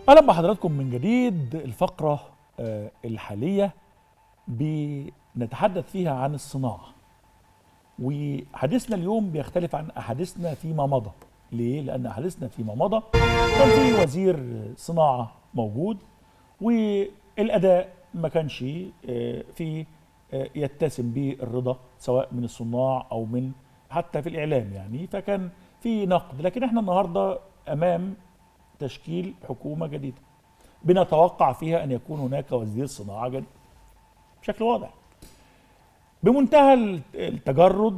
اهلا بحضراتكم من جديد الفقره آه، الحاليه بنتحدث فيها عن الصناعه وحديثنا اليوم بيختلف عن احاديثنا فيما مضى ليه لان احاديثنا فيما مضى كان في وزير صناعه موجود والاداء ما كانش آه، في آه، يتسم به الرضا سواء من الصناع او من حتى في الاعلام يعني فكان في نقد لكن احنا النهارده امام تشكيل حكومه جديده بنتوقع فيها ان يكون هناك وزير صناعه جديد بشكل واضح بمنتهى التجرد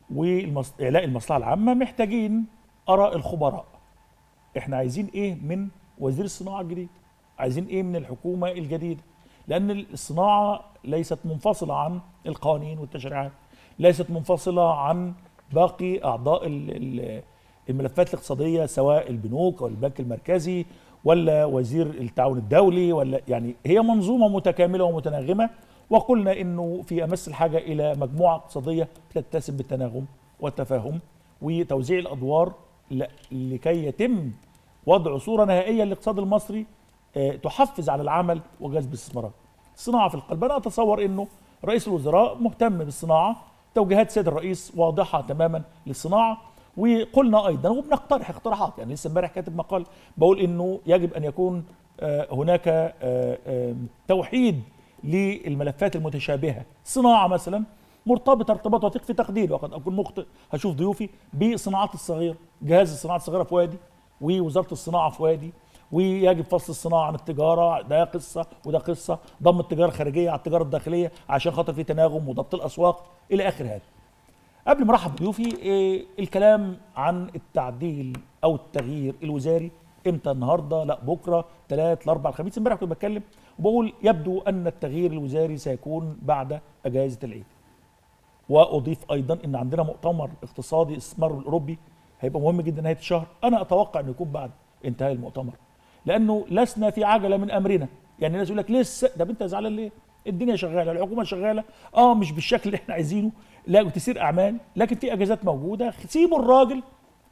واعلاء المصلحه العامه محتاجين اراء الخبراء احنا عايزين ايه من وزير الصناعه الجديد عايزين ايه من الحكومه الجديده لان الصناعه ليست منفصله عن القوانين والتشريعات ليست منفصله عن باقي اعضاء ال- ال- الملفات الاقتصاديه سواء البنوك او البنك المركزي ولا وزير التعاون الدولي ولا يعني هي منظومه متكامله ومتناغمه وقلنا انه في امس الحاجه الى مجموعه اقتصاديه تتسم بالتناغم والتفاهم وتوزيع الادوار ل- لكي يتم وضع صوره نهائيه للاقتصاد المصري آه، تحفز على العمل وجذب الاستثمارات. الصناعه في القلب انا اتصور انه رئيس الوزراء مهتم بالصناعه توجيهات سيد الرئيس واضحه تماما للصناعه وقلنا ايضا وبنقترح اقتراحات يعني لسه امبارح كاتب مقال بقول انه يجب ان يكون آه، هناك آه، آه، توحيد للملفات المتشابهه صناعه مثلا مرتبطه ارتباط وثيق في تقديري وقد اكون مخطئ هشوف ضيوفي بالصناعات الصغيره جهاز الصناعات الصغيره في وادي ووزاره الصناعه في وادي ويجب فصل الصناعه عن التجاره ده قصه وده قصه ضم التجاره الخارجيه على التجاره الداخليه عشان خاطر في تناغم وضبط الاسواق الى اخر هذا قبل ما ارحب بضيوفي إيه الكلام عن التعديل او التغيير الوزاري امتى النهارده لا بكره ثلاث الاربع الخميس امبارح كنت بتكلم وبقول يبدو ان التغيير الوزاري سيكون بعد اجازه العيد واضيف ايضا ان عندنا مؤتمر اقتصادي استثمار الاوروبي هيبقى مهم جدا نهايه الشهر انا اتوقع انه يكون بعد انتهاء المؤتمر لانه لسنا في عجله من امرنا يعني الناس يقول لك لسه طب انت زعلان ليه الدنيا شغاله الحكومه شغاله اه مش بالشكل اللي احنا عايزينه لا وتسير اعمال لكن في اجازات موجوده سيبوا الراجل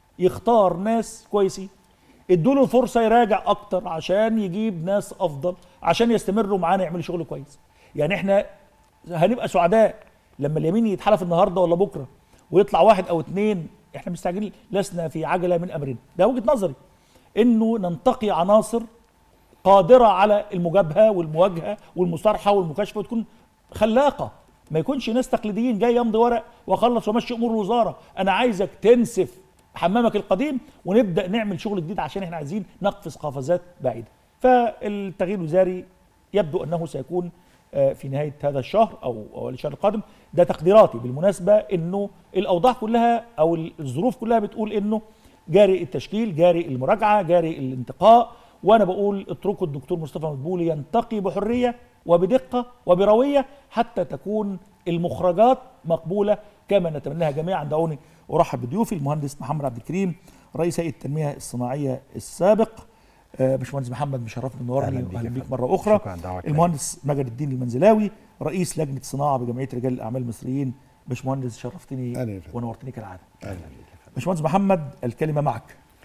يختار ناس كويسين ادوا له الفرصه يراجع اكتر عشان يجيب ناس افضل عشان يستمروا معانا يعملوا شغل كويس يعني احنا هنبقى سعداء لما اليمين يتحلف النهارده ولا بكره ويطلع واحد او اتنين احنا مستعجلين لسنا في عجله من امرنا ده وجهه نظري انه ننتقي عناصر قادره على المجابهه والمواجهه والمصارحه والمكاشفه وتكون خلاقه ما يكونش ناس تقليديين جاي يمضي ورق واخلص وامشي امور الوزاره انا عايزك تنسف حمامك القديم ونبدا نعمل شغل جديد عشان احنا عايزين نقفز قفزات بعيده فالتغيير الوزاري يبدو انه سيكون آه، في نهايه هذا الشهر او او الشهر القادم ده تقديراتي بالمناسبه انه الاوضاع كلها او الظروف كلها بتقول انه جاري التشكيل جاري المراجعه جاري الانتقاء وانا بقول اتركوا الدكتور مصطفى مدبولي ينتقي بحريه وبدقه وبرويه حتى تكون المخرجات مقبوله كما نتمناها جميعا دعوني ارحب بضيوفي المهندس محمد عبد الكريم رئيس هيئه التنميه الصناعيه السابق آه، باشمهندس محمد مشرفني منورني أهلاً بيك يا واهلا بيك فندم. مره اخرى شكراً، دعوة كريمة. المهندس مجد الدين المنزلاوي رئيس لجنه الصناعه بجمعيه رجال الاعمال المصريين باشمهندس شرفتني أهلاً يا فندم. ونورتني كالعاده اهلا بيك باشمهندس محمد الكلمه معك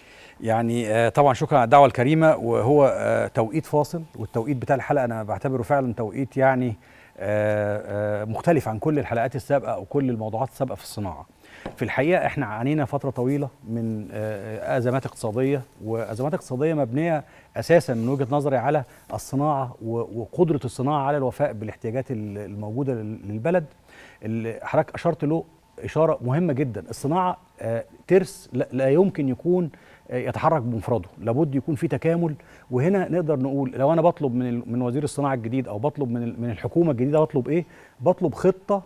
يعني آه، طبعا شكرا على الدعوه الكريمه وهو آه، توقيت فاصل والتوقيت بتاع الحلقه انا بعتبره فعلا توقيت يعني آه، آه، مختلف عن كل الحلقات السابقه او كل الموضوعات السابقه في الصناعه. في الحقيقه احنا عانينا فتره طويله من آه، ازمات اقتصاديه وازمات اقتصاديه مبنيه اساسا من وجهه نظري على الصناعه و- وقدره الصناعه على الوفاء بالاحتياجات ال- الموجوده لل- للبلد. اللي حضرتك اشرت له اشاره مهمه جدا الصناعه آه، ترس لا- لا يمكن يكون آه، يتحرك بمفرده لابد يكون في تكامل وهنا نقدر نقول لو انا بطلب من ال- من وزير الصناعه الجديد او بطلب من ال- من الحكومه الجديده بطلب ايه بطلب خطه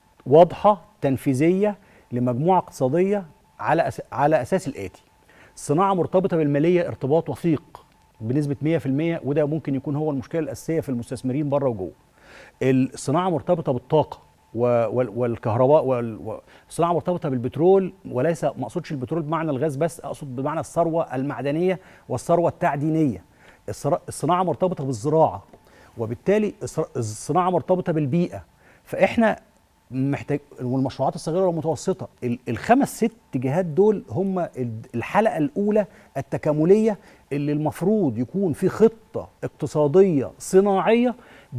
واضحه تنفيذيه لمجموعه اقتصاديه على أس... على اساس الاتي الصناعه مرتبطه بالماليه ارتباط وثيق بنسبه 100% وده ممكن يكون هو المشكله الاساسيه في المستثمرين بره وجوه الصناعه مرتبطه بالطاقه و- وال- والكهرباء وال- و- الصناعه مرتبطه بالبترول وليس ما اقصدش البترول بمعنى الغاز بس اقصد بمعنى الثروه المعدنيه والثروه التعدينيه الصرا- الصناعه مرتبطه بالزراعه وبالتالي الصرا- الصناعه مرتبطه بالبيئه فاحنا محتاج والمشروعات الصغيره والمتوسطه ال- الخمس ست جهات دول هم ال- الحلقه الاولى التكامليه اللي المفروض يكون في خطه اقتصاديه صناعيه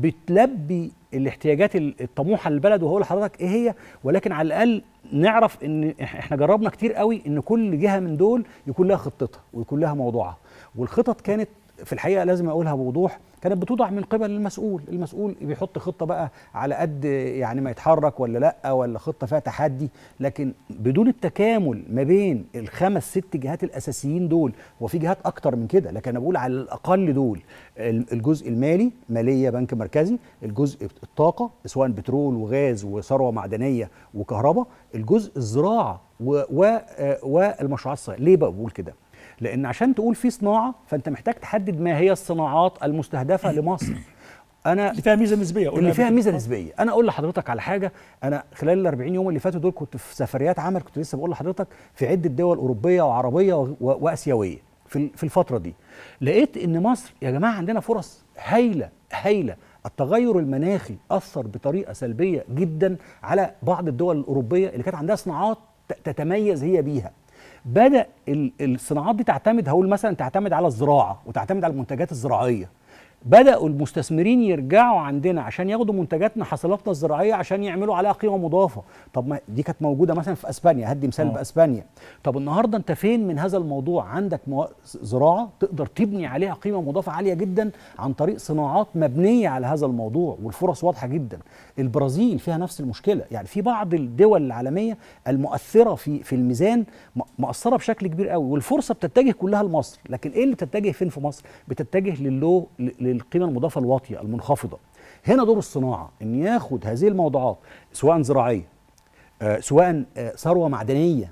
بتلبي الاحتياجات ال- الطموحه للبلد وهقول لحضرتك ايه هي ولكن على الاقل نعرف ان إح- احنا جربنا كتير قوي ان كل جهه من دول يكون لها خطتها ويكون لها موضوعها والخطط كانت في الحقيقه لازم اقولها بوضوح كانت بتوضع من قبل المسؤول المسؤول بيحط خطه بقى على قد يعني ما يتحرك ولا لا ولا خطه فيها تحدي لكن بدون التكامل ما بين الخمس ست جهات الاساسيين دول وفي جهات اكتر من كده لكن انا بقول على الاقل دول ال- الجزء المالي ماليه بنك مركزي الجزء الطاقه سواء بترول وغاز وثروه معدنيه وكهرباء الجزء الزراعه و و آه، والمشروعات الصغيره ليه بقى بقول كده لان عشان تقول في صناعه فانت محتاج تحدد ما هي الصناعات المستهدفه لمصر انا اللي فيها ميزه نسبيه قلنا اللي فيها قبل ميزه كده. نسبيه انا اقول لحضرتك على حاجه انا خلال ال 40 يوم اللي فاتوا دول كنت في سفريات عمل كنت لسه بقول لحضرتك في عده دول اوروبيه وعربيه و- و- واسيويه في ال- في الفتره دي لقيت ان مصر يا جماعه عندنا فرص هايله هايله التغير المناخي اثر بطريقه سلبيه جدا على بعض الدول الاوروبيه اللي كانت عندها صناعات ت- تتميز هي بيها بدا ال- الصناعات دي تعتمد هقول مثلا تعتمد على الزراعه وتعتمد على المنتجات الزراعيه بداوا المستثمرين يرجعوا عندنا عشان ياخدوا منتجاتنا حاصلاتنا الزراعيه عشان يعملوا عليها قيمه مضافه طب ما دي كانت موجوده مثلا في اسبانيا هدي مثال آه. باسبانيا طب النهارده انت فين من هذا الموضوع عندك مو... زراعه تقدر تبني عليها قيمه مضافه عاليه جدا عن طريق صناعات مبنيه على هذا الموضوع والفرص واضحه جدا البرازيل فيها نفس المشكله يعني في بعض الدول العالميه المؤثره في في الميزان م- مؤثره بشكل كبير قوي والفرصه بتتجه كلها لمصر لكن ايه اللي بتتجه فين في مصر بتتجه للو ل- للقيمه المضافه الواطيه المنخفضه هنا دور الصناعه ان ياخد هذه الموضوعات سواء زراعيه آه، سواء آه، ثروه معدنيه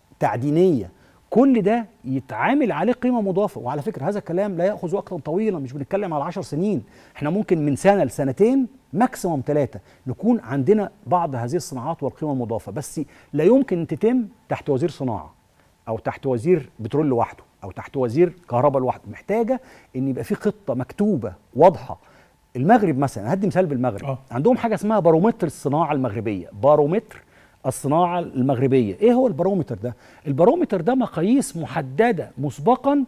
تعدينيه كل ده يتعامل عليه قيمه مضافه وعلى فكره هذا الكلام لا ياخذ وقتا طويلا مش بنتكلم على 10 سنين احنا ممكن من سنه لسنتين ماكسيموم ثلاثه نكون عندنا بعض هذه الصناعات والقيمه المضافه بس لا يمكن تتم تحت وزير صناعه او تحت وزير بترول لوحده او تحت وزير كهرباء لوحده محتاجه ان يبقى في خطه مكتوبه واضحه المغرب مثلا هدي مثال بالمغرب آه. عندهم حاجه اسمها بارومتر الصناعه المغربيه بارومتر الصناعه المغربيه ايه هو البارومتر ده البارومتر ده مقاييس محدده مسبقا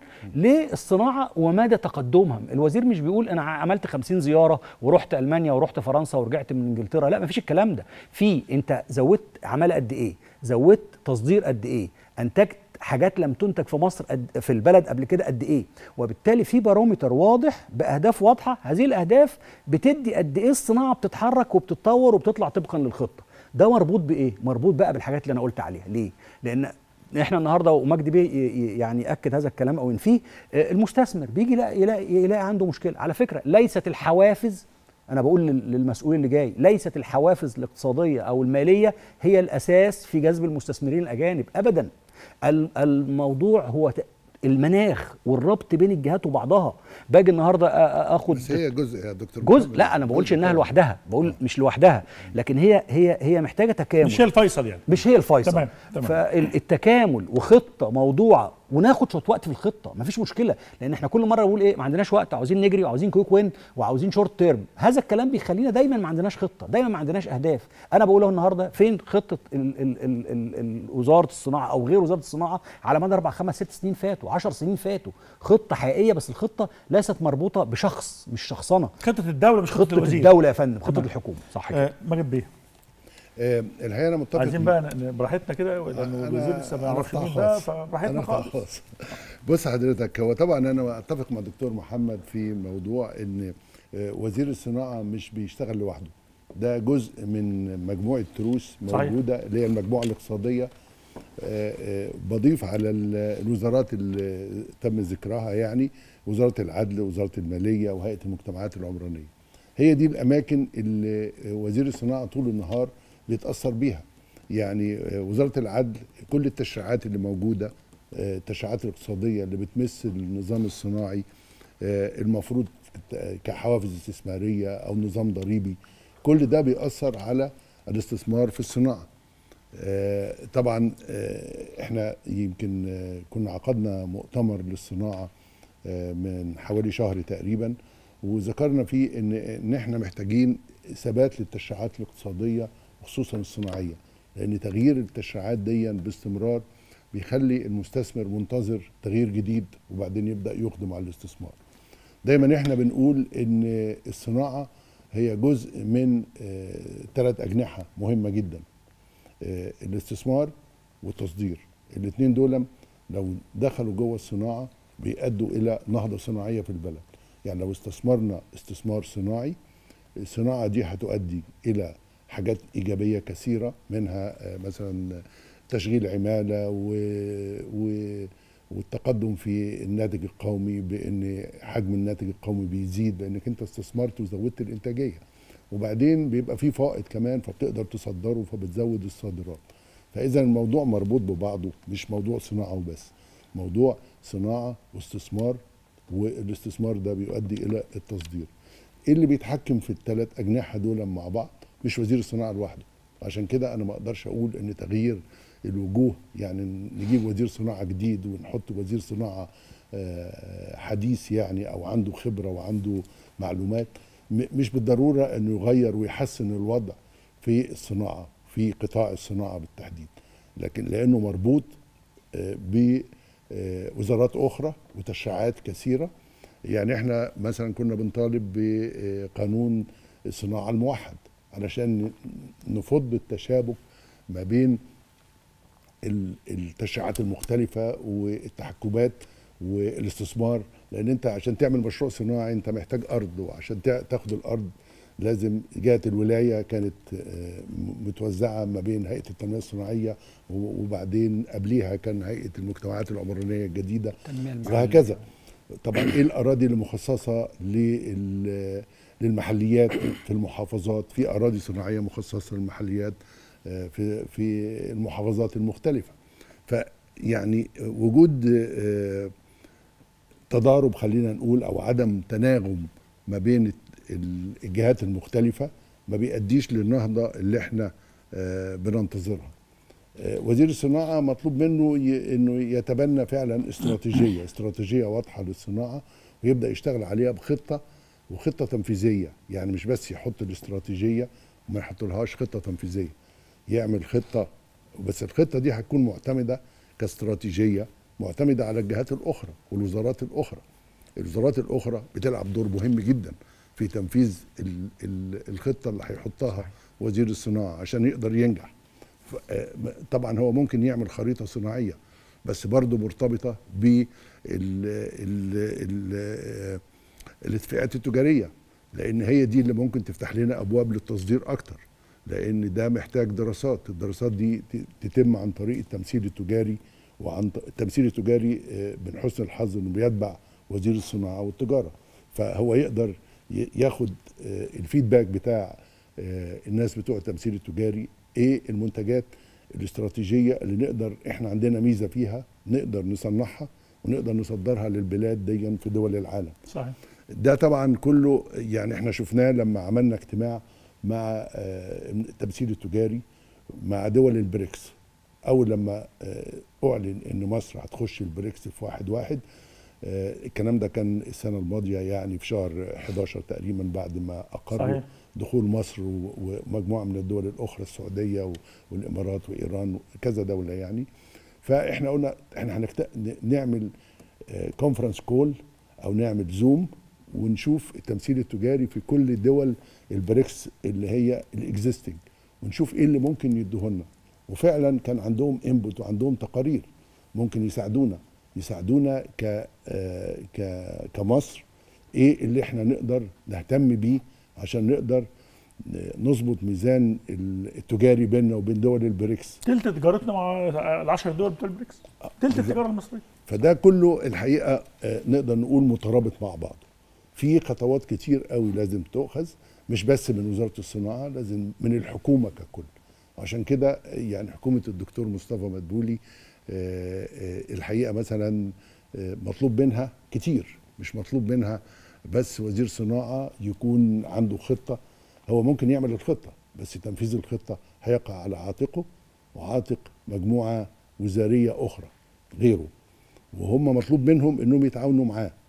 للصناعه ومدى تقدمها الوزير مش بيقول انا عملت 50 زياره ورحت المانيا ورحت فرنسا ورجعت من انجلترا لا مفيش الكلام ده في انت زودت عماله قد ايه زودت تصدير قد ايه انتجت حاجات لم تنتج في مصر قد في البلد قبل كده قد ايه وبالتالي في بارومتر واضح باهداف واضحه هذه الاهداف بتدي قد ايه الصناعه بتتحرك وبتتطور وبتطلع طبقا للخطه ده مربوط بايه مربوط بقى بالحاجات اللي انا قلت عليها ليه لان احنا النهارده ومجدي بيه ي- ي- يعني اكد هذا الكلام او ينفيه آه، المستثمر بيجي يلاقي, يلاقي, يلاقي عنده مشكله على فكره ليست الحوافز انا بقول لل- للمسؤول اللي جاي ليست الحوافز الاقتصاديه او الماليه هي الاساس في جذب المستثمرين الاجانب ابدا ال- الموضوع هو ت- المناخ والربط بين الجهات وبعضها باجي النهارده أ- أ- اخد بس هي جزء يا دكتور جزء محمد. لا انا ما بقولش جزء انها طبعاً. لوحدها بقول مش لوحدها لكن هي هي هي محتاجه تكامل مش هي الفيصل يعني مش هي الفيصل تمام، تمام. فالتكامل وخطه موضوعه وناخد شويه وقت في الخطه مفيش مشكله لان احنا كل مره بنقول ايه ما عندناش وقت عاوزين نجري وعاوزين كويك وين وعاوزين شورت تيرم هذا الكلام بيخلينا دايما ما عندناش خطه دايما ما عندناش اهداف انا بقول اهو النهارده فين خطه ال ال ال ال ال وزاره الصناعه او غير وزاره الصناعه على مدى اربع خمس ست سنين فاتوا 10 سنين فاتوا خطه حقيقيه بس الخطه ليست مربوطه بشخص مش شخصنه خطه الدوله مش خطه, خطه الوزير الدوله يا فندم خطه تمام. الحكومه صح كده آه ماجد بيه آه الحقيقه انا متفق عايزين بقى ن- براحتنا كده لانه أنا- الوزير لسه ما أنا يعرفش بتاع مين ده خاص. فبراحتنا أنا بتاع خالص خاص. بص حضرتك هو طبعا انا اتفق مع دكتور محمد في موضوع ان آه، وزير الصناعه مش بيشتغل لوحده ده جزء من مجموعه تروس صحيح. موجوده اللي هي المجموعه الاقتصاديه آه، آه، بضيف على ال- الوزارات اللي تم ذكرها يعني وزاره العدل وزاره الماليه وهيئه المجتمعات العمرانيه هي دي الاماكن اللي وزير الصناعه طول النهار بيتاثر بيها يعني آه، وزاره العدل كل التشريعات اللي موجوده آه، التشريعات الاقتصاديه اللي بتمس النظام الصناعي آه، المفروض كحوافز استثماريه او نظام ضريبي كل ده بيأثر على الاستثمار في الصناعه آه، طبعا آه، احنا يمكن آه، كنا عقدنا مؤتمر للصناعه آه، من حوالي شهر تقريبا وذكرنا فيه ان ان احنا محتاجين ثبات للتشريعات الاقتصاديه وخصوصا الصناعيه لان تغيير التشريعات دي باستمرار بيخلي المستثمر منتظر تغيير جديد وبعدين يبدا يقدم على الاستثمار دايما احنا بنقول ان الصناعه هي جزء من ثلاث اجنحه مهمه جدا آه، الاستثمار والتصدير الاثنين دول لو دخلوا جوه الصناعه بيؤدوا الى نهضه صناعيه في البلد يعني لو استثمرنا استثمار صناعي الصناعه دي هتؤدي الى حاجات ايجابيه كثيره منها آه، مثلا تشغيل عماله و... و... والتقدم في الناتج القومي بان حجم الناتج القومي بيزيد لانك انت استثمرت وزودت الانتاجيه وبعدين بيبقى في فائض كمان فبتقدر تصدره فبتزود الصادرات فاذا الموضوع مربوط ببعضه مش موضوع صناعه وبس موضوع صناعه واستثمار والاستثمار ده بيؤدي الى التصدير ايه اللي بيتحكم في الثلاث اجنحه دول مع بعض مش وزير الصناعه لوحده عشان كده انا ما اقدرش اقول ان تغيير الوجوه يعني نجيب وزير صناعه جديد ونحط وزير صناعه آه، حديث يعني او عنده خبره وعنده معلومات م- مش بالضروره انه يغير ويحسن الوضع في الصناعه في قطاع الصناعه بالتحديد لكن لانه مربوط آه، بوزارات اخرى وتشريعات كثيره يعني احنا مثلا كنا بنطالب بقانون الصناعه الموحد علشان نفض التشابك ما بين ال- التشريعات المختلفة والتحكمات والاستثمار لأن أنت عشان تعمل مشروع صناعي أنت محتاج أرض وعشان تا- تاخد الأرض لازم جهة الولاية كانت آه، م- متوزعة ما بين هيئة التنمية الصناعية و- وبعدين قبليها كان هيئة المجتمعات العمرانية الجديدة التنمية المحلية. وهكذا طبعا ايه الاراضي اللي مخصصه لل- للمحليات في المحافظات في اراضي صناعيه مخصصه للمحليات آه، في في المحافظات المختلفه فيعني وجود آه، تضارب خلينا نقول او عدم تناغم ما بين ال- الجهات المختلفه ما بيأديش للنهضه اللي احنا آه، بننتظرها آه، وزير الصناعه مطلوب منه ي- انه يتبنى فعلا استراتيجيه استراتيجيه واضحه للصناعه ويبدا يشتغل عليها بخطه وخطه تنفيذيه يعني مش بس يحط الاستراتيجيه وما يحطلهاش خطه تنفيذيه يعمل خطه بس الخطه دي هتكون معتمده كاستراتيجيه معتمده على الجهات الاخرى والوزارات الاخرى الوزارات الاخرى بتلعب دور مهم جدا في تنفيذ ال- ال- الخطه اللي هيحطها وزير الصناعه عشان يقدر ينجح ف- آه، طبعا هو ممكن يعمل خريطه صناعيه بس برضه مرتبطه بال ال- ال- آه، الاتفاقات التجاريه لان هي دي اللي ممكن تفتح لنا ابواب للتصدير اكتر لان ده محتاج دراسات الدراسات دي ت- تتم عن طريق التمثيل التجاري وعن ط- التمثيل التجاري آه، من حسن الحظ انه بيتبع وزير الصناعه والتجاره فهو يقدر ي- ياخد آه، الفيدباك بتاع آه، الناس بتوع التمثيل التجاري ايه المنتجات الاستراتيجيه اللي نقدر احنا عندنا ميزه فيها نقدر نصنعها ونقدر نصدرها للبلاد دي في دول العالم صحيح ده طبعا كله يعني احنا شفناه لما عملنا اجتماع مع آه، التمثيل التجاري مع دول البريكس اول لما آه، اعلن ان مصر هتخش البريكس في واحد واحد آه، الكلام ده كان السنه الماضيه يعني في شهر 11 تقريبا بعد ما اقروا صحيح. دخول مصر و- ومجموعه من الدول الاخرى السعوديه و- والامارات وايران كذا دوله يعني فاحنا قلنا احنا هنكت... نعمل كونفرنس كول او نعمل زوم ونشوف التمثيل التجاري في كل دول البريكس اللي هي الاكزيستنج ونشوف ايه اللي ممكن يدوهولنا وفعلا كان عندهم انبوت وعندهم تقارير ممكن يساعدونا يساعدونا ك آه، ك كمصر ايه اللي احنا نقدر نهتم بيه عشان نقدر نظبط ميزان التجاري بيننا وبين دول البريكس تلت تجارتنا مع العشر دول بتوع البريكس تلت التجاره المصريه فده كله الحقيقه آه، نقدر نقول مترابط مع بعض في خطوات كتير قوي لازم تؤخذ مش بس من وزاره الصناعه لازم من الحكومه ككل عشان كده يعني حكومه الدكتور مصطفى مدبولي آه، آه، الحقيقه مثلا آه، مطلوب منها كتير مش مطلوب منها بس وزير صناعه يكون عنده خطه هو ممكن يعمل الخطه بس تنفيذ الخطه هيقع على عاتقه وعاتق مجموعه وزاريه اخرى غيره وهم مطلوب منهم انهم يتعاونوا معاه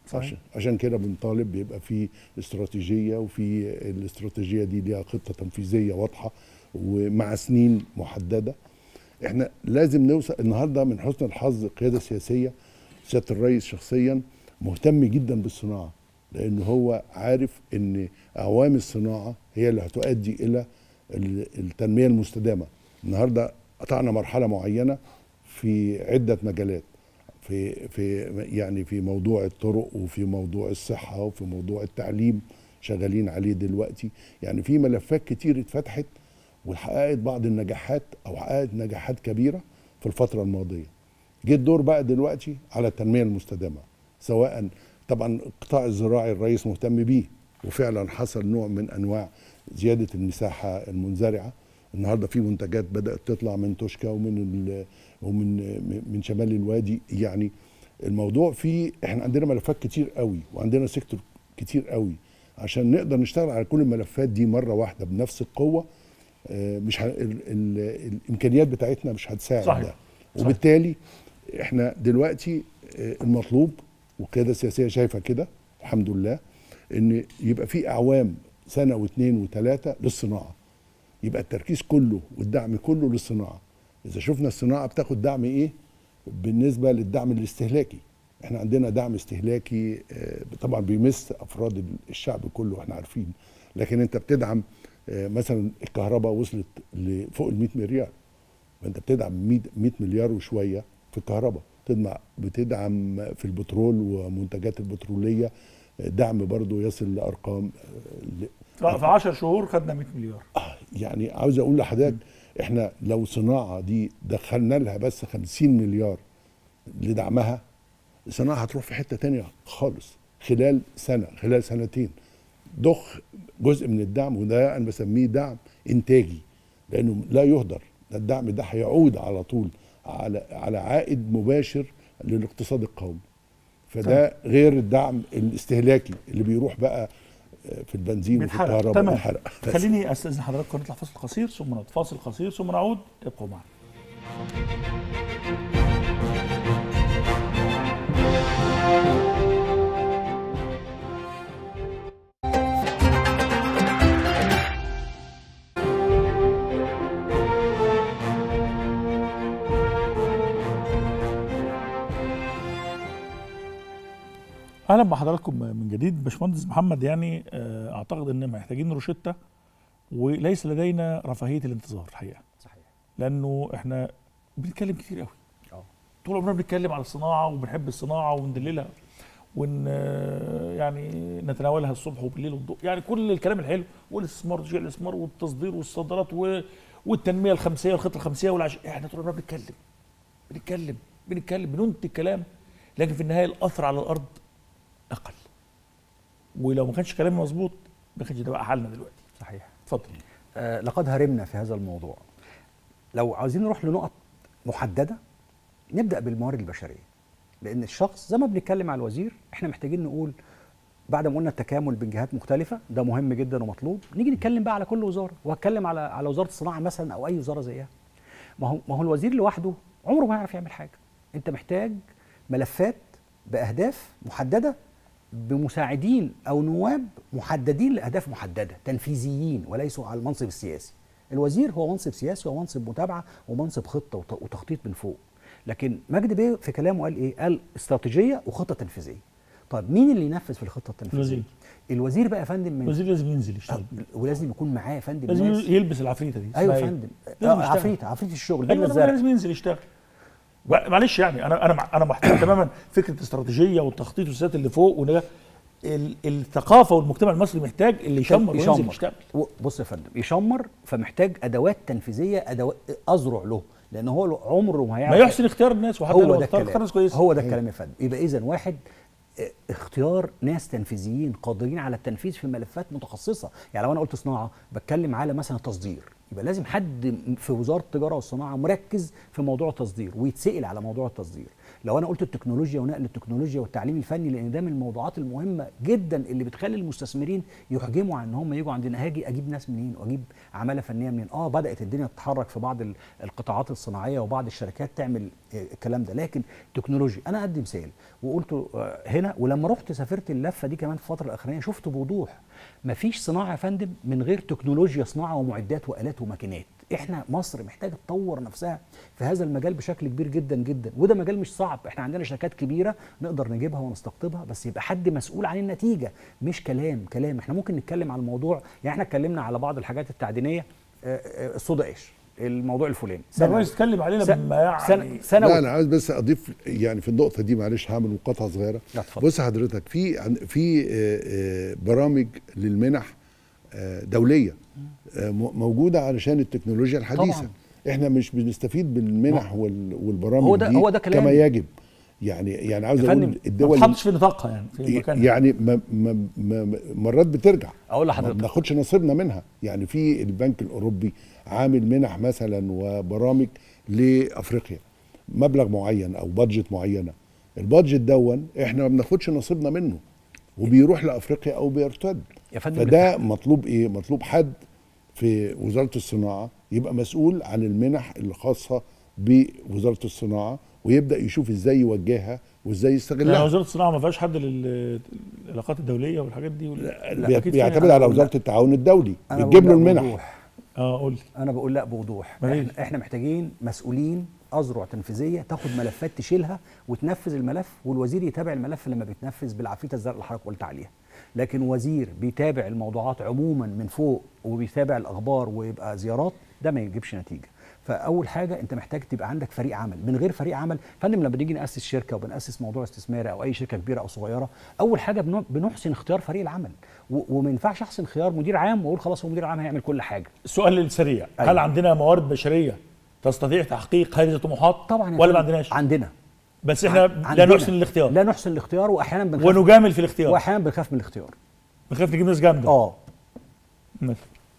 صحيح. عشان عشان كده بنطالب بيبقى في استراتيجيه وفي الاستراتيجيه دي ليها خطه تنفيذيه واضحه ومع سنين محدده احنا لازم نوصل النهارده من حسن الحظ القياده السياسيه سياده الرئيس شخصيا مهتم جدا بالصناعه لان هو عارف ان اعوام الصناعه هي اللي هتؤدي الى ال- التنميه المستدامه النهارده قطعنا مرحله معينه في عده مجالات في في يعني في موضوع الطرق وفي موضوع الصحه وفي موضوع التعليم شغالين عليه دلوقتي يعني في ملفات كتير اتفتحت وحققت بعض النجاحات او حققت نجاحات كبيره في الفتره الماضيه جه الدور بقى دلوقتي على التنميه المستدامه سواء طبعا القطاع الزراعي الرئيس مهتم بيه وفعلا حصل نوع من انواع زياده المساحه المنزرعه النهارده في منتجات بدات تطلع من توشكا ومن ال- ومن من شمال الوادي يعني الموضوع فيه احنا عندنا ملفات كتير قوي وعندنا سيكتور كتير قوي عشان نقدر نشتغل على كل الملفات دي مره واحده بنفس القوه آه، مش ه... ال... ال... الامكانيات بتاعتنا مش هتساعد صحيح. ده صحيح. وبالتالي احنا دلوقتي آه، المطلوب والقياده السياسيه شايفه كده الحمد لله ان يبقى في اعوام سنه واثنين وثلاثه للصناعه يبقى التركيز كله والدعم كله للصناعه اذا شفنا الصناعه بتاخد دعم ايه بالنسبه للدعم الاستهلاكي احنا عندنا دعم استهلاكي آه، طبعا بيمس افراد الشعب كله احنا عارفين لكن انت بتدعم آه، مثلا الكهرباء وصلت لفوق ال 100 مليار فانت بتدعم 100 100 مليار وشويه في الكهرباء بتدعم بتدعم في البترول ومنتجات البتروليه آه، دعم برضو يصل لارقام آه، ل- في 10 شهور خدنا 100 مليار يعني عاوز اقول لحضرتك احنا لو صناعه دي دخلنا لها بس 50 مليار لدعمها الصناعه هتروح في حته تانية خالص خلال سنه خلال سنتين ضخ جزء من الدعم وده انا بسميه دعم انتاجي لانه لا يهدر ده الدعم ده هيعود على طول على على عائد مباشر للاقتصاد القومي فده غير الدعم الاستهلاكي اللي بيروح بقى في البنزين وفي بيتحرق الكهرباء تمام بيتحرق. بس. خليني استاذن حضراتكم نطلع فاصل قصير ثم نعود فاصل قصير ثم نعود ابقوا معنا اهلا بحضراتكم من جديد باشمهندس محمد يعني آه، اعتقد ان محتاجين روشته وليس لدينا رفاهيه الانتظار الحقيقه صحيح لانه احنا بنتكلم كتير قوي اه طول عمرنا بنتكلم على الصناعه وبنحب الصناعه وندللها ون آه، يعني نتناولها الصبح وبالليل والضوء يعني كل الكلام الحلو والاستثمار وتشجيع الاستثمار والتصدير والصادرات و... والتنميه الخمسيه والخطه الخمسيه والعش احنا طول عمرنا بنتكلم بنتكلم بنتكلم بننتج كلام لكن في النهايه الاثر على الارض اقل ولو ما كانش كلامي مظبوط ما كانش ده بقى حالنا دلوقتي صحيح اتفضل آه لقد هرمنا في هذا الموضوع لو عاوزين نروح لنقط محدده نبدا بالموارد البشريه لان الشخص زي ما بنتكلم على الوزير احنا محتاجين نقول بعد ما قلنا التكامل بين جهات مختلفه ده مهم جدا ومطلوب نيجي نتكلم بقى على كل وزاره وهتكلم على على وزاره الصناعه مثلا او اي وزاره زيها ما هو ما هو الوزير لوحده عمره ما يعرف يعمل حاجه انت محتاج ملفات باهداف محدده بمساعدين او نواب محددين لاهداف محدده تنفيذيين وليسوا على المنصب السياسي الوزير هو منصب سياسي ومنصب متابعه ومنصب خطه وت- وتخطيط من فوق لكن مجدي بيه في كلامه قال ايه قال استراتيجيه وخطه تنفيذيه طيب مين اللي ينفذ في الخطه التنفيذيه الوزير. الوزير بقى يا فندم من الوزير لازم ينزل يشتغل ولازم يكون معاه يا فندم لازم ناس يلبس العفريته دي ايوه اسمها يا إيه؟ فندم لازم آه، يشتغل. عفريت عفريت الشغل ايوه بدله أنا الزرع لازم ينزل يشتغل معلش يعني انا انا مع انا محترم تماما فكره الاستراتيجيه والتخطيط والسياسات اللي فوق وده ال- الثقافه والمجتمع المصري محتاج اللي يشمر وينزل يشتغل و- بص يا فندم يشمر فمحتاج ادوات تنفيذيه ادوات اذرع له لان هو له عمره ما هيعرف ما يحسن اختيار الناس وحتى هو لو ده اختار الكلام اختار ناس كويسه هو ده الكلام يا فندم يبقى اذا واحد اه، اختيار ناس تنفيذيين قادرين على التنفيذ في ملفات متخصصه يعني لو انا قلت صناعه بتكلم على مثلا التصدير يبقى لازم حد في وزاره التجاره والصناعه مركز في موضوع التصدير ويتسال على موضوع التصدير لو انا قلت التكنولوجيا ونقل التكنولوجيا والتعليم الفني لان ده من الموضوعات المهمه جدا اللي بتخلي المستثمرين يحجموا عن ان هم يجوا عندنا هاجي اجيب ناس منين واجيب عماله فنيه منين اه بدات الدنيا تتحرك في بعض ال- القطاعات الصناعيه وبعض الشركات تعمل آه، الكلام ده لكن تكنولوجيا انا ادي مثال وقلت آه، هنا ولما رحت سافرت اللفه دي كمان في الفتره الاخرانيه شفت بوضوح مفيش صناعه يا فندم من غير تكنولوجيا صناعه ومعدات والات وماكينات احنا مصر محتاجه تطور نفسها في هذا المجال بشكل كبير جدا جدا وده مجال مش صعب احنا عندنا شركات كبيره نقدر نجيبها ونستقطبها بس يبقى حد مسؤول عن النتيجه مش كلام كلام احنا ممكن نتكلم على الموضوع يعني احنا اتكلمنا على بعض الحاجات التعدينيه آه، آه، الصودا ايش الموضوع الفلاني ده الرئيس اتكلم علينا سنة- بما يعني سنة- سنة لا انا عاوز بس اضيف يعني في النقطه دي معلش هعمل مقاطعه صغيره لا، اتفضل. بص حضرتك في عن- في آه، آه، برامج للمنح آه، دوليه آه، م- موجوده علشان التكنولوجيا الحديثه طبعاً. احنا مش بنستفيد بالمنح وال- والبرامج هو ده- دي هو ده كلامي. كما يجب يعني يعني عاوز يا اقول فندم، ما الدول تحطش في نطاقها يعني في مكانها يعني ما ما ما مرات بترجع اقول ما لحضرتك بناخدش نصيبنا منها يعني في البنك الاوروبي عامل منح مثلا وبرامج لافريقيا مبلغ معين او بادجت معينه البادجت دون احنا ما بناخدش نصيبنا منه وبيروح لافريقيا او بيرتد يا فندم فده مطلوب ايه مطلوب حد في وزاره الصناعه يبقى مسؤول عن المنح الخاصه بوزاره الصناعه ويبدا يشوف ازاي يوجهها وازاي يعني يستغلها وزاره الصناعه ما فيهاش حد للعلاقات الدوليه والحاجات دي ولا لا أكيد فيها. بيعتمد على وزاره التعاون الدولي أنا بتجيب له بقول لا المنح بوضوح. اه قول لي انا بقول لا بوضوح ماليش. احنا, احنا محتاجين مسؤولين اذرع تنفيذيه تاخد ملفات تشيلها وتنفذ الملف والوزير يتابع الملف لما بيتنفذ بالعفريته الزرقاء اللي حضرتك قلت عليها لكن وزير بيتابع الموضوعات عموما من فوق وبيتابع الاخبار ويبقى زيارات ده ما يجيبش نتيجه فاول حاجه انت محتاج تبقى عندك فريق عمل من غير فريق عمل فندم لما بنيجي ناسس شركه وبناسس موضوع استثماري او اي شركه كبيره او صغيره اول حاجه بن- بنحسن اختيار فريق العمل و- وما ينفعش احسن خيار مدير عام واقول خلاص هو مدير عام هيعمل كل حاجه السؤال السريع أيوة. هل عندنا موارد بشريه تستطيع تحقيق هذه الطموحات طبعا يا ولا ما فندم. عندناش عندنا بس احنا لا عندنا. نحسن الاختيار لا نحسن الاختيار واحيانا بنخاف ونجامل في الاختيار واحيانا بنخاف من الاختيار بنخاف نجيب ناس جامده اه مثلا.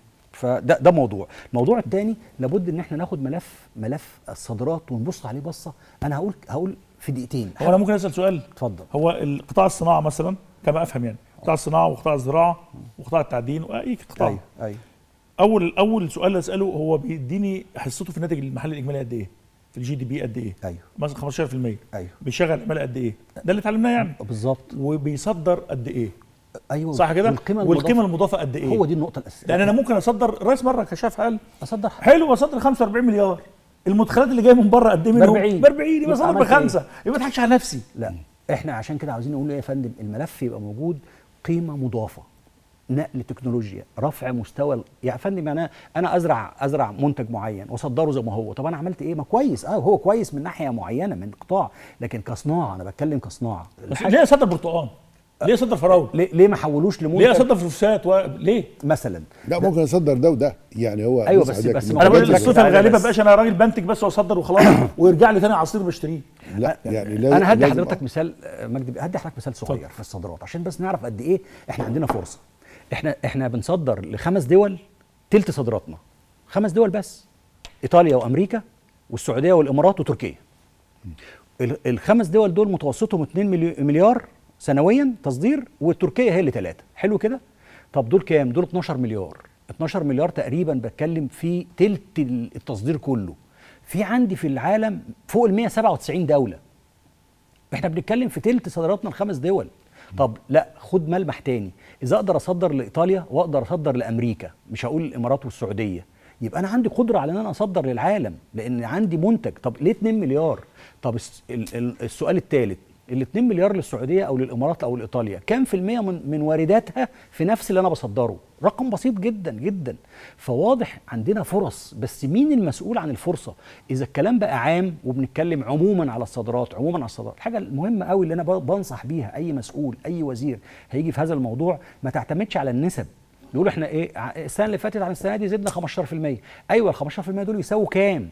فده ده موضوع الموضوع الثاني لابد ان احنا ناخد ملف ملف الصادرات ونبص عليه بصه انا هقول هقول في دقيقتين هو انا ممكن اسال سؤال اتفضل هو القطاع الصناعه مثلا كما افهم يعني قطاع الصناعه وقطاع الزراعه وقطاع التعدين واي قطاع ايوه ايوه اول اول سؤال اللي اساله هو بيديني حصته في الناتج المحلي الاجمالي قد ايه في الجي دي بي قد ايه ايوه مثلا 15% ايوه بيشغل عماله قد ايه ده اللي اتعلمناه يعني بالظبط وبيصدر قد ايه ايوه صح كده والقيمه والقيمه المضافة المضافه قد ايه هو دي النقطه الاساسيه لان انا ممكن اصدر الرئيس مره كشاف قال اصدر حلو اصدر 45 مليار المدخلات اللي جايه من بره قد ايه منهم 40. ب 40 يبقى يبقى اصدر عملت بخمسه يبقى ما اضحكش على نفسي لا احنا عشان كده عاوزين نقول ايه يا فندم الملف يبقى موجود قيمه مضافه نقل تكنولوجيا رفع مستوى ال- يا فندم انا انا ازرع ازرع منتج معين واصدره زي ما هو طب انا عملت ايه ما كويس اه هو كويس من ناحيه معينه من قطاع لكن كصناعه انا بتكلم كصناعه بس الحاجة- ليه اصدر برتقال؟ ليه اصدر فراوله؟ ليه ليه ما حولوش لمنتج ليه اصدر فلوسات و... ليه؟ مثلا لا ممكن اصدر ده وده يعني هو أيوة بص بس- حضرتك بس من ما انا الحاجات بقول لك الصفه تعالى الغالبه بس. بقاش انا راجل بنتج بس واصدر وخلاص ويرجع لي تاني عصير بشتريه لا يعني لازم انا هدي لازم- حضرتك مثال آه، مجدي هدي حضرتك مثال صغير اتفضل. في الصادرات عشان بس نعرف قد ايه احنا عندنا فرصه احنا احنا بنصدر لخمس دول تلت صادراتنا خمس دول بس ايطاليا وامريكا والسعوديه والامارات وتركيا ال- الخمس دول دول متوسطهم 2 مليو- مليار سنويا تصدير وتركيا هي اللي ثلاثه حلو كده طب دول كام دول 12 مليار 12 مليار تقريبا بتكلم في تلت التصدير كله في عندي في العالم فوق ال 197 دوله احنا بنتكلم في تلت صادراتنا لخمس دول طب لا خد ملمح تاني اذا اقدر اصدر لايطاليا واقدر اصدر لامريكا مش هقول الامارات والسعوديه يبقى انا عندي قدره على ان انا اصدر للعالم لان عندي منتج طب ليه 2 مليار طب الس- ال- ال- السؤال الثالث ال 2 مليار للسعوديه او للامارات او لايطاليا كام في الميه من, من وارداتها في نفس اللي انا بصدره رقم بسيط جدا جدا فواضح عندنا فرص بس مين المسؤول عن الفرصه اذا الكلام بقى عام وبنتكلم عموما على الصادرات عموما على الصادرات الحاجه المهمه قوي اللي انا ب- بنصح بيها اي مسؤول اي وزير هيجي في هذا الموضوع ما تعتمدش على النسب يقولوا احنا ايه ع- السنه اللي فاتت عن السنه دي زدنا 15% ايوه ال 15% دول يساووا كام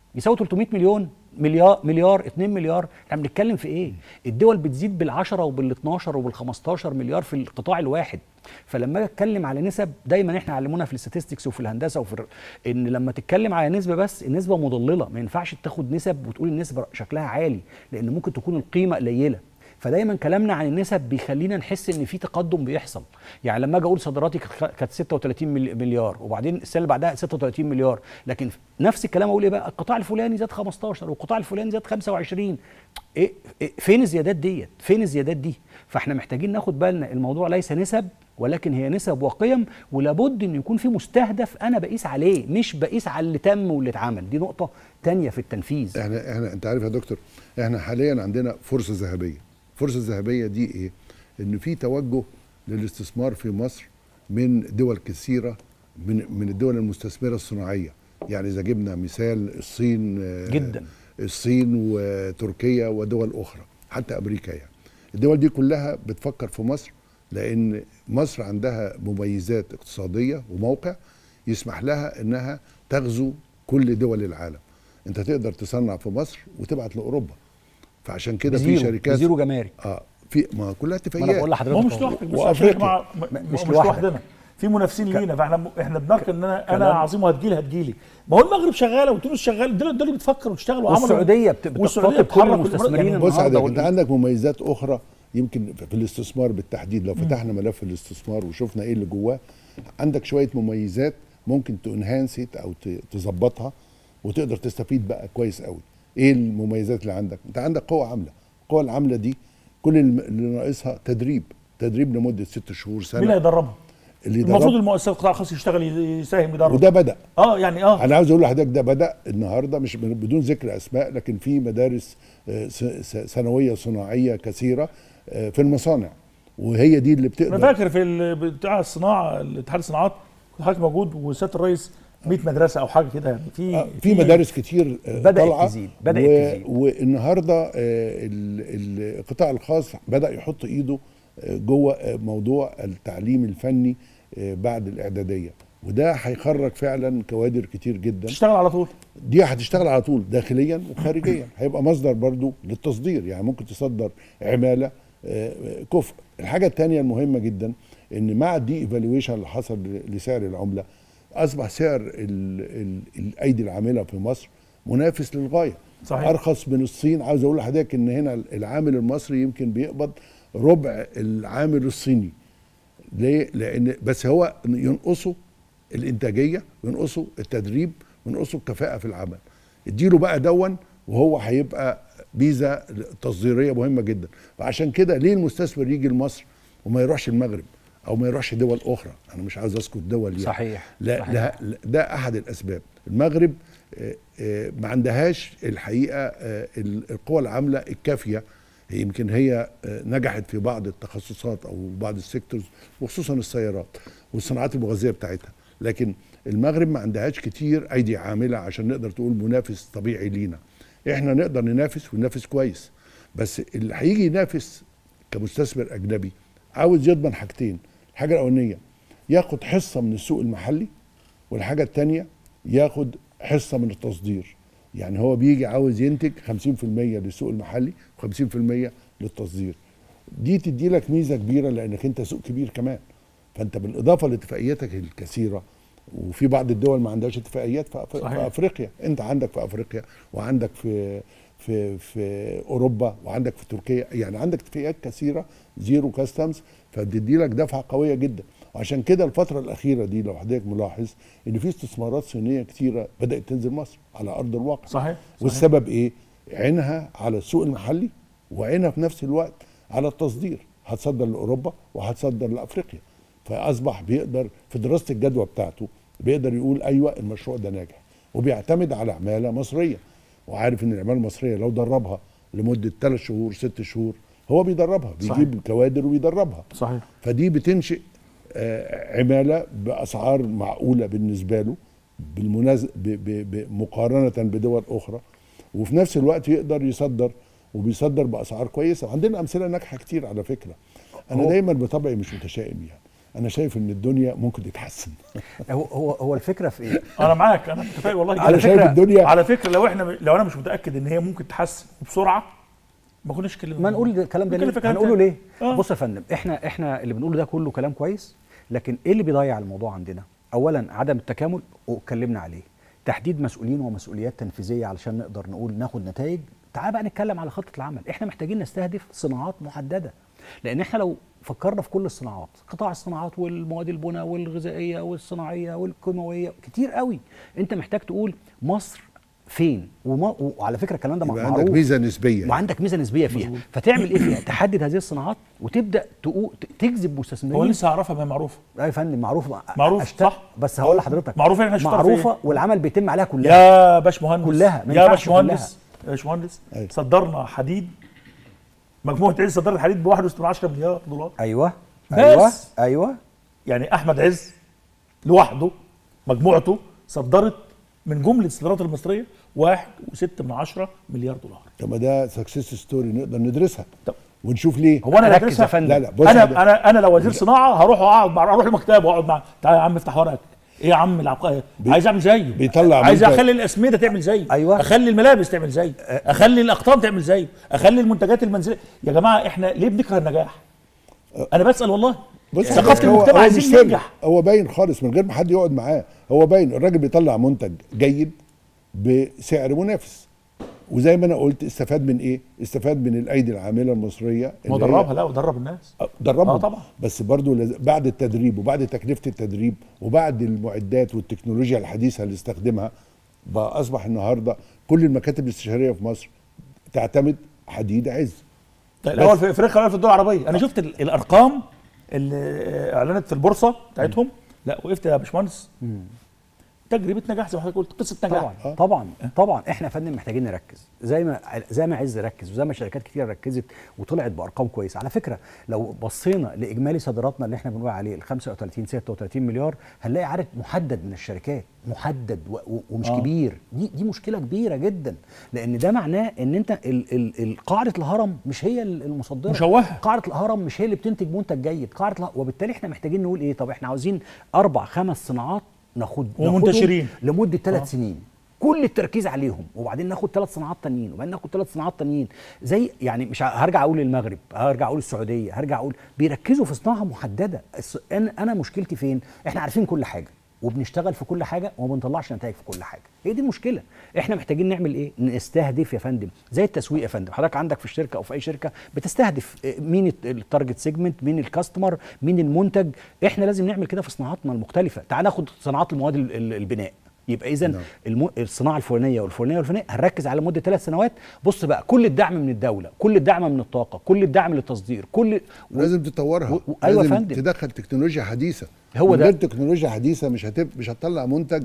يساوي 300 مليون مليار مليار 2 مليار احنا بنتكلم في ايه الدول بتزيد بال10 وبال12 وبال15 مليار في القطاع الواحد فلما اجي اتكلم على نسب دايما احنا علمونا في الاستاتستكس وفي الهندسه وفي الر- ان لما تتكلم على نسبه بس النسبه مضلله ما ينفعش تاخد نسب وتقول النسبه شكلها عالي لان ممكن تكون القيمه قليله فدايما كلامنا عن النسب بيخلينا نحس ان في تقدم بيحصل يعني لما اجي اقول صادراتي كانت كانت 36 ملي- مليار وبعدين السنه اللي بعدها 36 مليار لكن نفس الكلام اقول ايه بقى القطاع الفلاني زاد 15 والقطاع الفلاني زاد 25 إيه, إيه فين الزيادات ديت فين الزيادات دي فاحنا محتاجين ناخد بالنا الموضوع ليس نسب ولكن هي نسب وقيم ولابد ان يكون في مستهدف انا بقيس عليه مش بقيس على اللي تم واللي اتعمل دي نقطه تانية في التنفيذ احنا احنا انت عارف يا دكتور احنا حاليا عندنا فرصه ذهبيه الفرصه الذهبيه دي ايه ان في توجه للاستثمار في مصر من دول كثيره من من الدول المستثمره الصناعيه يعني اذا جبنا مثال الصين آه، جدا. الصين وتركيا ودول اخرى حتى امريكا يعني الدول دي كلها بتفكر في مصر لان مصر عندها مميزات اقتصاديه وموقع يسمح لها انها تغزو كل دول العالم انت تقدر تصنع في مصر وتبعت لاوروبا فعشان كده في بزيرو شركات بزيرو جمارك اه في ما كلها ما انا بقول اتفاقيات ما هو مش لحضرتك لوحدك بس وأفريقيا. عشان مع م- مش, مش مش لوحدك. لوحدنا في منافسين لينا فاحنا احنا بنركن ان انا انا كلام- عظيم وهتجيلي هتجيلي ما هو المغرب شغاله وتونس شغاله دول دول اللي بتفكر وتشتغل وعملوا والسعوديه بت- والسعوديه بتخاطب كل بتحرك المستثمرين يعني بص النهارده حضرتك انت وال- عندك مميزات اخرى يمكن في الاستثمار بالتحديد لو فتحنا ملف الاستثمار وشفنا ايه اللي جواه عندك شويه مميزات ممكن تنهانسيت او ت- تظبطها وتقدر تستفيد بقى كويس قوي ايه المميزات اللي عندك انت عندك قوه عامله القوه العامله دي كل الم- اللي ناقصها تدريب تدريب لمده ست شهور مين سنه اللي هيدربها؟ اللي المفروض يدرب المؤسسات القطاع الخاص يشتغل يساهم يدرب وده بدا اه يعني اه انا عاوز اقول لحضرتك ده بدا النهارده مش من- بدون ذكر اسماء لكن في مدارس آه، س- س- ثانويه صناعيه كثيره آه، في المصانع وهي دي اللي انا بتقدر فاكر في ال- بتاع الصناعه الاتحاد الصناعات كنت حضرتك موجود وسياده الرئيس 100 مدرسه او حاجه كده يعني في آه، في مدارس كتير آه، بدأت طالعة تزيد، بدأت و- تزيد. والنهارده آه، ال- ال- القطاع الخاص بدا يحط ايده آه، جوه آه، موضوع التعليم الفني آه، بعد الاعداديه وده هيخرج فعلا كوادر كتير جدا تشتغل على طول دي هتشتغل على طول داخليا وخارجيا هيبقى مصدر برضو للتصدير يعني ممكن تصدر عماله آه، كفء الحاجه الثانيه المهمه جدا ان مع الدي ايفالويشن اللي حصل لسعر العمله اصبح سعر ال ال الايدي العامله في مصر منافس للغايه صحيح. ارخص من الصين عاوز اقول لحضرتك ان هنا العامل المصري يمكن بيقبض ربع العامل الصيني ليه؟ لان بس هو ينقصه الانتاجيه وينقصه التدريب وينقصه الكفاءه في العمل اديله بقى دون وهو هيبقى ميزه تصديريه مهمه جدا فعشان كده ليه المستثمر يجي لمصر وما يروحش المغرب او ما يروحش دول اخرى انا مش عاوز اذكر دول يعني صحيح لا, صحيح. لا, لا ده احد الاسباب المغرب آه، آه، ما عندهاش الحقيقه آه، ال- القوى العامله الكافيه هي يمكن هي آه، نجحت في بعض التخصصات او بعض السيكتورز وخصوصا السيارات والصناعات المغذيه بتاعتها لكن المغرب ما عندهاش كتير ايدي عامله عشان نقدر تقول منافس طبيعي لينا احنا نقدر ننافس وننافس كويس بس اللي هيجي ينافس كمستثمر اجنبي عاوز يضمن حاجتين الحاجه الاولانيه ياخد حصه من السوق المحلي والحاجه الثانيه ياخد حصه من التصدير يعني هو بيجي عاوز ينتج 50% للسوق المحلي و50% للتصدير دي تدي لك ميزه كبيره لانك انت سوق كبير كمان فانت بالاضافه لاتفاقياتك الكثيره وفي بعض الدول ما عندهاش اتفاقيات في, أف... صحيح. في افريقيا انت عندك في افريقيا وعندك في في في اوروبا وعندك في تركيا يعني عندك اتفاقيات كثيره زيرو كاستمز فبتدي لك دفعه قويه جدا وعشان كده الفتره الاخيره دي لو حضرتك ملاحظ ان في استثمارات صينيه كثيره بدات تنزل مصر على ارض الواقع صحيح, صحيح. والسبب ايه عينها على السوق المحلي وعينها في نفس الوقت على التصدير هتصدر لاوروبا وهتصدر لافريقيا فاصبح بيقدر في دراسه الجدوى بتاعته بيقدر يقول ايوه المشروع ده ناجح وبيعتمد على عماله مصريه وعارف ان العماله المصريه لو دربها لمده ثلاث شهور ست شهور هو بيدربها صحيح. بيجيب الكوادر وبيدربها صحيح فدي بتنشئ آه، عماله باسعار معقوله بالنسبه له بالمناز... ب... ب... ب... مقارنه بدول اخرى وفي نفس الوقت يقدر يصدر وبيصدر باسعار كويسه وعندنا امثله ناجحه كتير على فكره انا هو- دايما بطبعي مش متشائم يعني انا شايف ان الدنيا ممكن تتحسن هو هو هو الفكره في ايه؟ انا معاك انا متفائل والله انا على شايف فكره الدنيا على فكره لو احنا لو انا مش متاكد ان هي ممكن تحسن وبسرعه ما كناش اتكلمنا ما نقول الكلام ده نتكلم ليه؟ في كلام هنقوله تاني. ليه؟ آه. بص يا فندم احنا احنا اللي بنقوله ده كله كلام كويس لكن ايه اللي بيضيع الموضوع عندنا؟ اولا عدم التكامل واتكلمنا عليه تحديد مسؤولين ومسؤوليات تنفيذيه علشان نقدر نقول ناخد نتائج تعال بقى نتكلم على خطه العمل احنا محتاجين نستهدف صناعات محدده لان احنا لو فكرنا في كل الصناعات قطاع الصناعات والمواد البناء والغذائيه والصناعيه والكيماويه كتير قوي انت محتاج تقول مصر فين وما وعلى فكره الكلام ده يبقى معروف عندك ميزه نسبيه وعندك ميزه نسبيه فيها فتعمل ايه فيها تحدد هذه الصناعات وتبدا تقو... ت- تجذب هو مستثمرين لسه هعرفها ما هي معروفه لا يا فندم معروف معروف، صح. بس هقول لحضرتك معروف إحنا شطار معروفه فين. والعمل بيتم عليها كلها يا باشمهندس كلها، ما يا ينفعش باشمهندس يا باشمهندس أيوة. صدرنا حديد مجموعه عز صدرت حديد ب 1.10 مليار دولار ايوه بس. ايوه ايوه يعني احمد عز لوحده مجموعته صدرت من جمله الصادرات المصريه 1.6 من عشرة مليار دولار طب ما ده سكسس ستوري نقدر ندرسها طب ونشوف ليه هو انا ركز بدرسها يا فندم. لا لا بص انا ده- انا انا لو وزير صناعه هروح اقعد مع اروح المكتب واقعد مع تعالى يا عم افتح ورقك ايه يا عم العبقري عايز اعمل زيه بيطلع عايز منتج. اخلي الاسمده تعمل زيه أيوة. اخلي الملابس تعمل زيه اخلي الاقطان تعمل زيه اخلي المنتجات المنزليه يا جماعه احنا ليه بنكره النجاح انا بسال والله بص ثقافه حضرتك، هو- المجتمع هو مش عايزين سر. ننجح هو باين خالص من غير ما حد يقعد معاه هو باين الراجل بيطلع منتج جيد بسعر منافس وزي ما انا قلت استفاد من ايه استفاد من الايدي العامله المصريه اللي هي- ودربها لا ودرب الناس دربهم آه طبعا. بس برضو لز... بعد التدريب وبعد تكلفه التدريب وبعد المعدات والتكنولوجيا الحديثه اللي استخدمها بقى اصبح النهارده كل المكاتب الاستشاريه في مصر تعتمد حديد عز الاول في افريقيا ولا في الدول العربيه انا شفت ال- الارقام اللي اعلنت في البورصه بتاعتهم لا وقفت يا باشمهندس تجربه نجاح زي ما حضرتك قلت قصه نجاح طبعا طبعا طبعا احنا يا فندم محتاجين نركز زي ما زي ما عز ركز وزي ما شركات كتير ركزت وطلعت بارقام كويسه على فكره لو بصينا لاجمالي صادراتنا اللي احنا بنقول عليه ال 35 36 مليار هنلاقي عدد محدد من الشركات محدد و و ومش آه. آه. كبير دي دي مشكله كبيره جدا لان ده معناه ان انت ال ال ال قاعده الهرم مش هي ال- المصدره مشوهة. قاعده الهرم مش هي اللي بتنتج منتج جيد قاعده الهرم وبالتالي احنا محتاجين نقول ايه طب احنا عاوزين اربع خمس صناعات ناخد ناخدهم ومنتشرين. لمده ثلاث سنين كل التركيز عليهم وبعدين ناخد ثلاث صناعات تانيين وبعدين ناخد ثلاث صناعات تانيين زي يعني مش ه- هرجع اقول المغرب هرجع اقول السعوديه هرجع اقول بيركزوا في صناعه محدده الس- انا انا مشكلتي فين احنا عارفين كل حاجه وبنشتغل في كل حاجه وما بنطلعش نتائج في كل حاجه هي دي المشكله احنا محتاجين نعمل ايه نستهدف يا فندم زي التسويق يا فندم حضرتك عندك في الشركه او في اي شركه بتستهدف إيه، مين الت- التارجت سيجمنت مين الكاستمر مين المنتج احنا لازم نعمل كده في صناعاتنا المختلفه تعال ناخد صناعات المواد ال- ال- البناء يبقى اذا نعم. الم... الصناعه الفلانيه والفلانيه والفلانيه هنركز على مده ثلاث سنوات بص بقى كل الدعم من الدوله كل الدعم من الطاقه كل الدعم للتصدير كل و... لازم تطورها و- و- أيوة يا لازم فندم. تدخل تكنولوجيا حديثه هو من ده. غير تكنولوجيا حديثه مش هتب... مش هتطلع منتج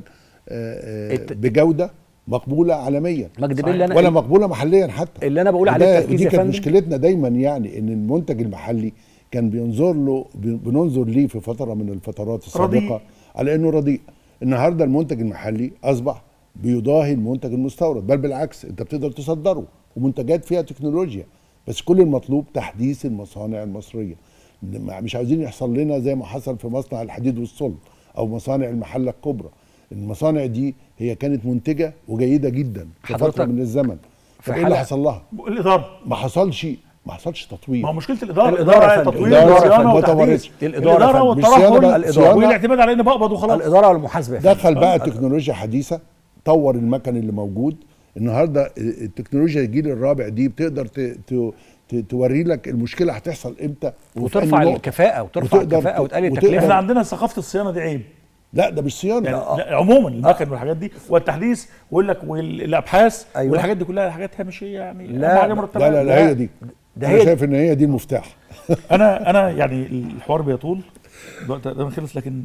آه، آه، الت- بجوده مقبوله عالميا مجد صحيح. بيه اللي انا ولا مقبوله محليا حتى اللي أنا بقول عليه وده- التركيز ودي يا كانت فندم. مشكلتنا دايما يعني ان المنتج المحلي كان بينظر له بن- بننظر ليه في فتره من الفترات السابقه رديء. على انه رديء النهارده المنتج المحلي اصبح بيضاهي المنتج المستورد بل بالعكس انت بتقدر تصدره ومنتجات فيها تكنولوجيا بس كل المطلوب تحديث المصانع المصريه ما- مش عاوزين يحصل لنا زي ما حصل في مصنع الحديد والصلب او مصانع المحله الكبرى المصانع دي هي كانت منتجه وجيده جدا في فتره حضرتك من الزمن في طب ايه اللي حلقة- حصل لها الاداره ما حصلش ما حصلش تطوير ما هو مشكله الاداره الإدارة يا فندم. تطوير الإدارة يا وصيانه فندم. ما وتحديث طورتش. الإدارة يا الاداره فندم. مش صيانة والترهل بقى، الإدارة. والاعتماد على اني بقبض وخلاص الاداره والمحاسبه يا فندم. دخل بقى تكنولوجيا حديثه طور المكن اللي موجود النهارده التكنولوجيا الجيل الرابع دي بتقدر ت... ت... ت... توري لك المشكله هتحصل امتى وفي وترفع أنهي نقطة. الكفاءه وترفع وتقدر الكفاءه ت- وتقلل وتقدر- التكلفه احنا عندنا ثقافه الصيانه دي عيب لا ده مش صيانه يعني لا. لا عموما المكن والحاجات دي والتحديث ويقول لك والابحاث أيوة. والحاجات دي كلها حاجات هامشيه يعني لا، أهم حاجة لا، مرتبات. لا لا, لا هي دي ده ده هي انا دي. شايف ان هي دي المفتاح انا انا يعني الحوار بيطول الوقت تقريبا خلص لكن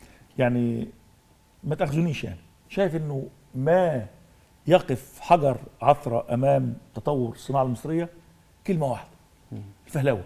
يعني ما تاخذونيش يعني شايف انه ما يقف حجر عثره امام تطور الصناعه المصريه كلمه واحده الفهلوه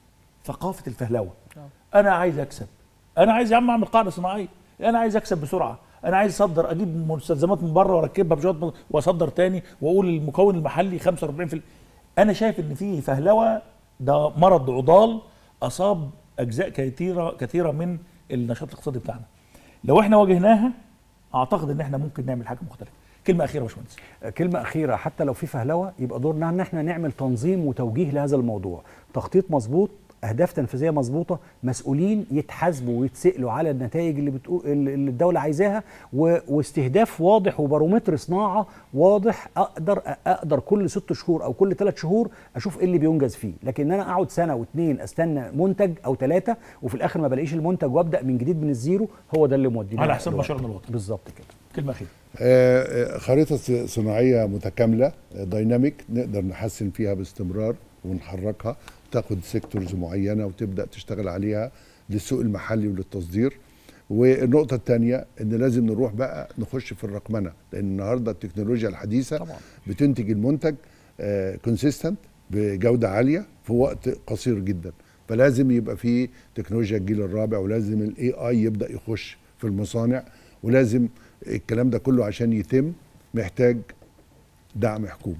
ثقافه الفهلوه انا عايز اكسب انا عايز يا عم اعمل قاعده صناعيه انا عايز اكسب بسرعه انا عايز اصدر اجيب مستلزمات من بره واركبها بشويه واصدر تاني واقول المكون المحلي 45% انا شايف ان في فهلوه ده مرض عضال اصاب اجزاء كثيره كثيره من النشاط الاقتصادي بتاعنا لو احنا واجهناها اعتقد ان احنا ممكن نعمل حاجه مختلفه كلمه اخيره يا باشمهندس كلمة أخيرة حتى لو في فهلوة يبقى دورنا إن احنا نعمل تنظيم وتوجيه لهذا الموضوع، تخطيط مظبوط، أهداف تنفيذية مظبوطة، مسؤولين يتحاسبوا ويتسألوا على النتائج اللي بتقول اللي الدولة عايزاها و... واستهداف واضح وبارومتر صناعة واضح أقدر أقدر كل ست شهور أو كل ثلاث شهور أشوف إيه اللي بينجز فيه، لكن أنا أقعد سنة واثنين أستنى منتج أو ثلاثة وفي الآخر ما بلاقيش المنتج وأبدأ من جديد من الزيرو هو ده اللي مودينا على حساب للوقت. مشروعنا الوطني. بالظبط كده. كلمه اخيره آه، آه، خريطة ص- صناعية متكاملة آه، دايناميك نقدر نحسن فيها باستمرار ونحركها تاخد سيكتورز معينة وتبدأ تشتغل عليها للسوق المحلي وللتصدير والنقطة الثانية ان لازم نروح بقى نخش في الرقمنة لان النهاردة التكنولوجيا الحديثة طبعا. بتنتج المنتج كونسيستنت بجودة عالية في وقت قصير جدا فلازم يبقى في تكنولوجيا الجيل الرابع ولازم الاي اي يبدأ يخش في المصانع ولازم الكلام ده كله عشان يتم محتاج دعم حكومي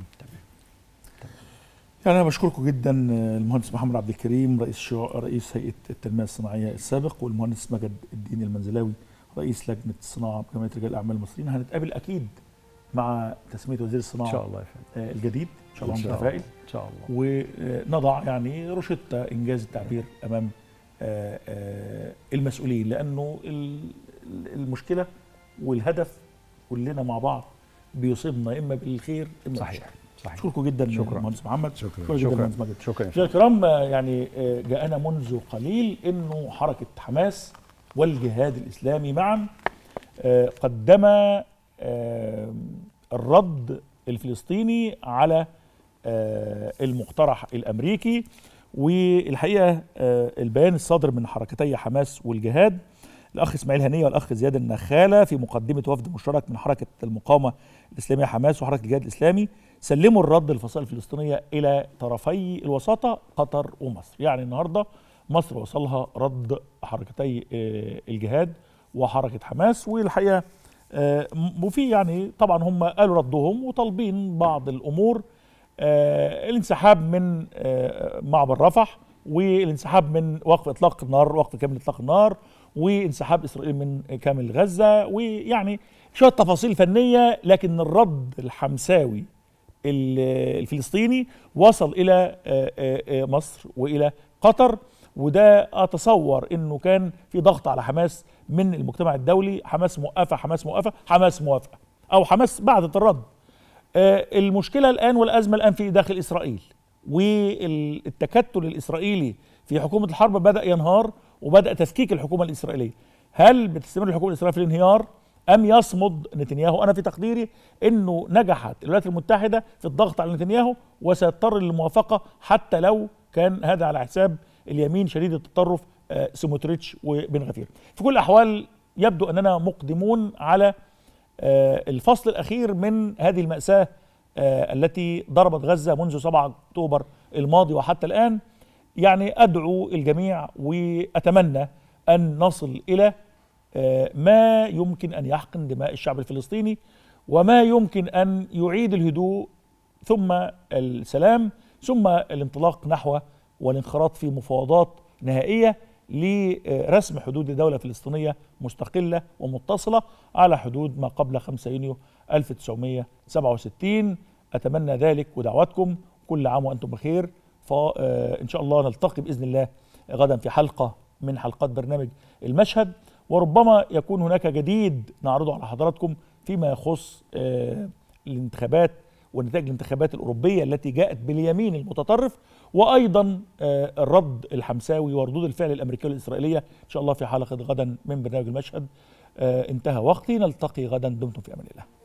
يعني انا بشكركم جدا آه، المهندس محمد عبد الكريم رئيس شو... رئيس هيئه التنميه الصناعيه السابق والمهندس مجد الدين المنزلاوي رئيس لجنه الصناعه بجمعيه رجال الاعمال المصريين هنتقابل اكيد مع تسميه وزير الصناعه إن شاء الله يا فندم. آه، الجديد ان شاء الله إن شاء متفائل إن شاء الله. ونضع يعني روشتة انجاز التعبير امام آه، آه، المسؤولين لانه ال- المشكله والهدف كلنا مع بعض بيصيبنا اما بالخير اما صحيح بالشر. صحيح. اشكركم جدا شكراً. مهندس محمد شكراً. شكرا جدا شكراً. مهندس مجد شكرا يا مشاهدينا الكرام آه، يعني آه، جاءنا منذ قليل انه حركه حماس والجهاد الاسلامي معا آه، قدم آه، الرد الفلسطيني على آه، المقترح الامريكي والحقيقه آه، البيان الصادر من حركتي حماس والجهاد الاخ اسماعيل هنيه والاخ زياد النخاله في مقدمه وفد مشترك من حركه المقاومه الاسلاميه حماس وحركه الجهاد الاسلامي سلموا الرد للفصائل الفلسطينيه الى طرفي الوساطه قطر ومصر يعني النهارده مصر وصلها رد حركتي آه، الجهاد وحركه حماس والحقيقه آه، م- وفي يعني طبعا هم قالوا ردهم وطالبين بعض الامور آه، الانسحاب من آه، معبر رفح والانسحاب من وقف اطلاق النار وقف كامل اطلاق النار وانسحاب اسرائيل من كامل غزه ويعني شويه تفاصيل فنيه لكن الرد الحمساوي ال- الفلسطيني وصل الى آه، آه، آه، مصر والى قطر وده اتصور انه كان في ضغط على حماس من المجتمع الدولي حماس موقفه حماس موقفه حماس موافقه او حماس بعدت الرد آه، المشكله الان والازمه الان في داخل اسرائيل والتكتل الاسرائيلي في حكومه الحرب بدا ينهار وبدا تفكيك الحكومه الاسرائيليه هل بتستمر الحكومه الاسرائيليه في الانهيار ام يصمد نتنياهو انا في تقديري انه نجحت الولايات المتحده في الضغط على نتنياهو وسيضطر للموافقه حتى لو كان هذا على حساب اليمين شديد التطرف آه، سموتريتش وبن غفير في كل الاحوال يبدو اننا مقدمون على آه، الفصل الاخير من هذه الماساه آه، التي ضربت غزه منذ 7 اكتوبر الماضي وحتى الان يعني ادعو الجميع واتمنى ان نصل الى آه، ما يمكن ان يحقن دماء الشعب الفلسطيني وما يمكن ان يعيد الهدوء ثم السلام ثم الانطلاق نحو والانخراط في مفاوضات نهائيه لرسم حدود لدوله فلسطينيه مستقله ومتصله على حدود ما قبل 5 يونيو 1967 اتمنى ذلك ودعواتكم كل عام وانتم بخير فان شاء الله نلتقي باذن الله غدا في حلقه من حلقات برنامج المشهد وربما يكون هناك جديد نعرضه على حضراتكم فيما يخص آه، الانتخابات ونتائج الانتخابات الأوروبية التي جاءت باليمين المتطرف وأيضا آه، الرد الحمساوي وردود الفعل الأمريكية والإسرائيلية إن شاء الله في حلقة غدا من برنامج المشهد آه، انتهى وقتي نلتقي غدا دمتم في أمان الله